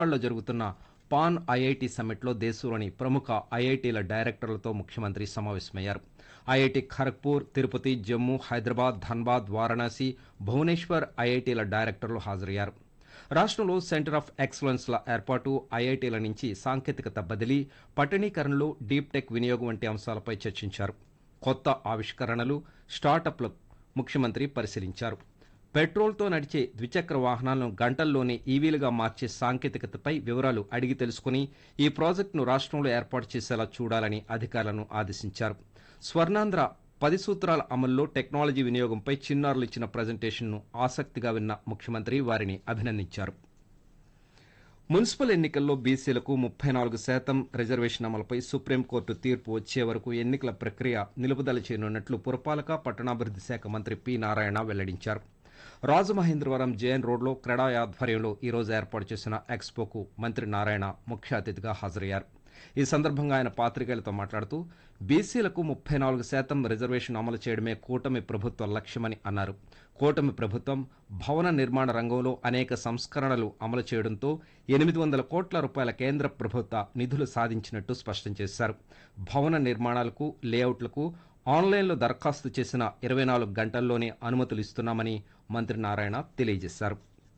లో జరుగుతున్న pan IIT సమ్మిట్లో దేశంలోని ప్రముఖ ఐఐటీల డైరెక్టర్లతో ముఖ్యమంత్రి సమావేశమయ్యారు ఐఐటి ఖరగ్పూర్ తిరుపతి జమ్మూ హైదరాబాద్ ధన్బాద్ వారణాసి భువనేశ్వర్ ఐఐటీల డైరెక్టర్లు హాజరయ్యారు రాష్ట్రంలో సెంటర్ ఆఫ్ ఎక్సలెన్స్ల ఏర్పాటు ఐఐటీల నుంచి సాంకేతికత బదిలీ పట్టణీకరణలు డీప్ టెక్ వినియోగం వంటి అంశాలపై చర్చించారు కొత్త ఆవిష్కరణలు స్టార్టప్లు ముఖ్యమంత్రి పరిశీలించారు పెట్రోల్తో నడిచే ద్విచక్ర వాహనాలను గంటల్లోనే ఈవీలుగా మార్చే సాంకేతికతపై వివరాలు అడిగి తెలుసుకుని ఈ ప్రాజెక్టును రాష్ట్రంలో ఏర్పాటు చేసేలా చూడాలని అధికారులను ఆదేశించారు స్వర్ణాంధ్ర పది సూత్రాల అమల్లో టెక్నాలజీ వినియోగంపై చిన్నారులు ఇచ్చిన ప్రజెంటేషన్ను ఆసక్తిగా విన్న ముఖ్యమంత్రి వారిని అభినందించారు మున్సిపల్ ఎన్నికల్లో బీసీలకు ముప్పై నాలుగు శాతం రిజర్వేషన్ అమలుపై సుప్రీంకోర్టు తీర్పు వచ్చే వరకు ఎన్నికల ప్రక్రియ నిలుపుదల చేయనున్నట్లు పురపాలక పట్టణాభివృద్ధి శాఖ మంత్రి పి నారాయణ వెల్లడించారు రాజమహేంద్రవరం జేఎన్ రోడ్లో క్రెడా ఆధ్వర్యంలో ఈ రోజు ఏర్పాటు చేసిన ఎక్స్పోకు మంత్రి నారాయణ ముఖ్య అతిథిగా హాజరయ్యారు ఈ సందర్భంగా ఆయన పాత్రికేయులతో మాట్లాడుతూ బీసీలకు ముప్పై నాలుగు శాతం రిజర్వేషన్ అమలు చేయడమే కూటమి ప్రభుత్వ లక్ష్యమని అన్నారు కూటమి ప్రభుత్వం భవన నిర్మాణ రంగంలో అనేక సంస్కరణలు అమలు చేయడంతో ఎనిమిది వందల కోట్ల రూపాయల కేంద్ర ప్రభుత్వ నిధులు సాధించినట్టు స్పష్టం చేశారు భవన నిర్మాణాలకు లేఅవుట్లకు ఆన్లైన్లో దరఖాస్తు చేసిన ఇరవై నాలుగు గంటల్లోనే అనుమతులు ఇస్తున్నామని మంత్రి నారాయణ తెలియజేశారు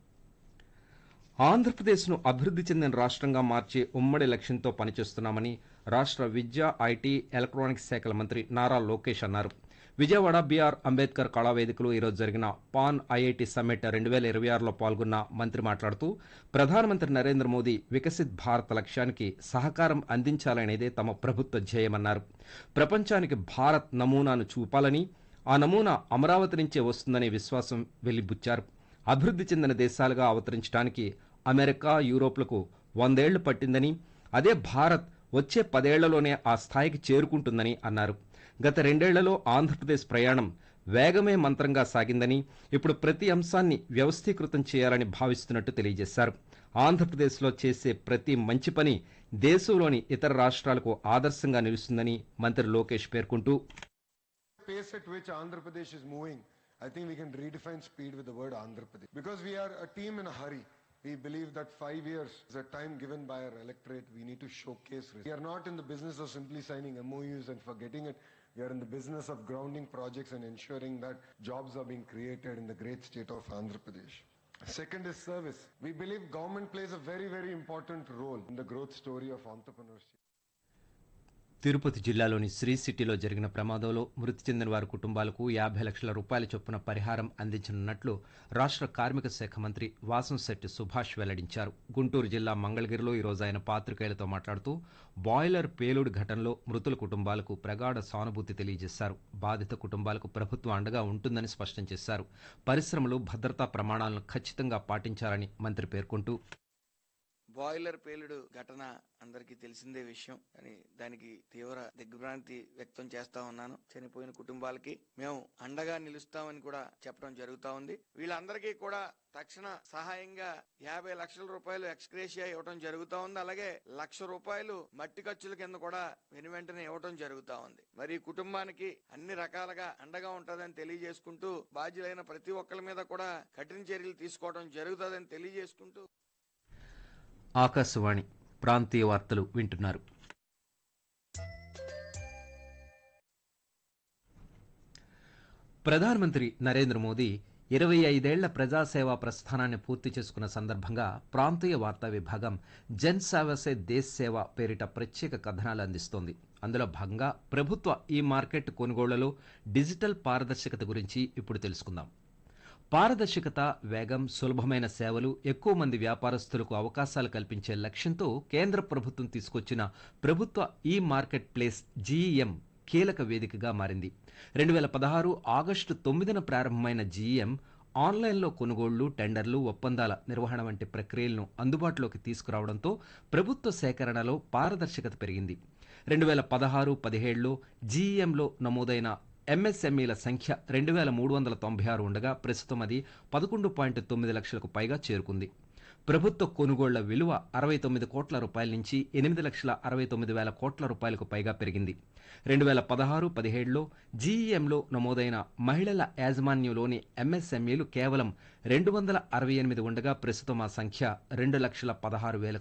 ఆంధ్రప్రదేశ్ను అభివృద్ధి చెందిన రాష్ట్రంగా మార్చే ఉమ్మడి లక్ష్యంతో పనిచేస్తున్నామని రాష్ట్ర విద్యా ఐటీ ఎలక్ట్రానిక్స్ శాఖల మంత్రి నారా లోకేష్ అన్నారు విజయవాడ బీఆర్ అంబేద్కర్ కళావేదికలో ఈరోజు జరిగిన పాన్ ఐఐటి సమ్మిట్ రెండు వేల ఇరవై ఆరులో పాల్గొన్న మంత్రి మాట్లాడుతూ ప్రధానమంత్రి నరేంద్ర మోదీ వికసిత్ భారత్ లక్ష్యానికి సహకారం అందించాలనేదే తమ ప్రభుత్వ ధ్యేయమన్నారు ప్రపంచానికి భారత్ నమూనాను చూపాలని ఆ నమూనా అమరావతి నుంచే వస్తుందనే విశ్వాసం వెలిబుచ్చారు అభివృద్ధి చెందిన దేశాలుగా అవతరించడానికి అమెరికా యూరోప్లకు వందేళ్లు పట్టిందని అదే భారత్ వచ్చే పదేళ్లలోనే ఆ స్థాయికి చేరుకుంటుందని అన్నారు గత రెండేళ్లలో ఆంధ్రప్రదేశ్ ప్రయాణం వేగమే మంత్రంగా సాగిందని ఇప్పుడు ప్రతి అంశాన్ని వ్యవస్థీకృతం చేయాలని భావిస్తున్నట్టు తెలియజేశారు ఆంధ్రప్రదేశ్లో చేసే ప్రతి మంచి పని దేశంలోని ఇతర రాష్ట్రాలకు ఆదర్శంగా నిలుస్తుందని మంత్రి లోకేష్ పేర్కొంటూ pace at which Andhra Pradesh is moving, I think we can redefine speed with the word Andhra Pradesh. Because we are a team in a hurry. We believe that five years is a time given by our electorate. We need to showcase. results. We are not in the business of simply signing MOUs and forgetting it. We are in the business of grounding projects and ensuring that jobs are being created in the great state of Andhra Pradesh. Second is service. We believe government plays a very, very important role in the growth story of entrepreneurship. Tirupati జిల్లాలోని శ్రీ సిటీలో జరిగిన ప్రమాదంలో మృతి చెందిన వారి కుటుంబాలకు యాభై లక్షల రూపాయల చొప్పున పరిహారం అందించనున్నట్లు రాష్ట్ర కార్మిక శాఖ మంత్రి వాసంశెట్టి సుభాష్ వెల్లడించారు గుంటూరు జిల్లా మంగళగిరిలో ఈరోజు ఆయన పాత్రికేయులతో మాట్లాడుతూ బాయిలర్ పేలుడు ఘటనలో మృతుల కుటుంబాలకు ప్రగాఢ సానుభూతి తెలియజేశారు బాధిత కుటుంబాలకు ప్రభుత్వం అండగా ఉంటుందని స్పష్టం చేశారు పరిశ్రమలు భద్రతా ప్రమాణాలను ఖచ్చితంగా పాటించాలని మంత్రి పేర్కొంటూ బాయిలర్ పేలుడు ఘటన అందరికీ తెలిసిందే విషయం కానీ దానికి తీవ్ర దిగ్భ్రాంతి వ్యక్తం చేస్తా ఉన్నాను చనిపోయిన కుటుంబాలకి మేము అండగా నిలుస్తామని కూడా చెప్పడం జరుగుతా ఉంది వీళ్ళందరికీ కూడా తక్షణ సహాయంగా యాభై లక్షల రూపాయలు ఎక్స్గ్రేషియా ఇవ్వడం జరుగుతా ఉంది అలాగే లక్ష రూపాయలు మట్టి ఖర్చుల కింద కూడా వెను వెంటనే ఇవ్వడం జరుగుతా ఉంది మరి ఈ కుటుంబానికి అన్ని రకాలుగా అండగా ఉంటుందని తెలియజేసుకుంటూ బాధ్యులైన ప్రతి ఒక్కరి మీద కూడా కఠిన చర్యలు తీసుకోవడం జరుగుతుందని తెలియజేసుకుంటూ ఆకాశవాణి ప్రాంతీయ వార్తలు వింటున్నారు ప్రధానమంత్రి నరేంద్ర మోదీ ఇరవై ఐదేళ్ల ప్రజాసేవా ప్రస్థానాన్ని పూర్తి చేసుకున్న సందర్భంగా ప్రాంతీయ వార్తా విభాగం జన్ సేవసే దేశ్ సేవ పేరిట ప్రత్యేక కథనాలు అందిస్తోంది అందులో భాగంగా ప్రభుత్వ ఈ మార్కెట్ కొనుగోళ్లలో డిజిటల్ పారదర్శకత గురించి ఇప్పుడు తెలుసుకుందాం పారదర్శకత వేగం సులభమైన సేవలు ఎక్కువ మంది వ్యాపారస్తులకు అవకాశాలు కల్పించే లక్ష్యంతో కేంద్ర ప్రభుత్వం తీసుకొచ్చిన ప్రభుత్వ ఈ మార్కెట్ ప్లేస్ జీఈఎం కీలక వేదికగా మారింది రెండు వేల పదహారు ఆగస్టు తొమ్మిదిన ప్రారంభమైన జీఈఎం ఆన్లైన్లో కొనుగోళ్లు టెండర్లు ఒప్పందాల నిర్వహణ వంటి ప్రక్రియలను అందుబాటులోకి తీసుకురావడంతో ప్రభుత్వ సేకరణలో పారదర్శకత పెరిగింది రెండు వేల పదహారు పదిహేడులో జీఈఎంలో నమోదైన ఎంఎస్ఎంఈల సంఖ్య రెండు వేల మూడు వందల తొంభై ఆరు ఉండగా ప్రస్తుతం అది పదకొండు పాయింట్ తొమ్మిది లక్షలకు పైగా చేరుకుంది ప్రభుత్వ కొనుగోళ్ల విలువ అరవై తొమ్మిది కోట్ల రూపాయల నుంచి ఎనిమిది లక్షల అరవై తొమ్మిది వేల కోట్ల రూపాయలకు పైగా పెరిగింది రెండు వేల పదహారు పదిహేడులో జీఈఎంలో నమోదైన మహిళల యాజమాన్యంలోని ఎంఎస్ఎంఈలు కేవలం రెండు వందల అరవై ఎనిమిది ఉండగా ప్రస్తుతం ఆ సంఖ్య రెండు లక్షల పదహారు వేలకు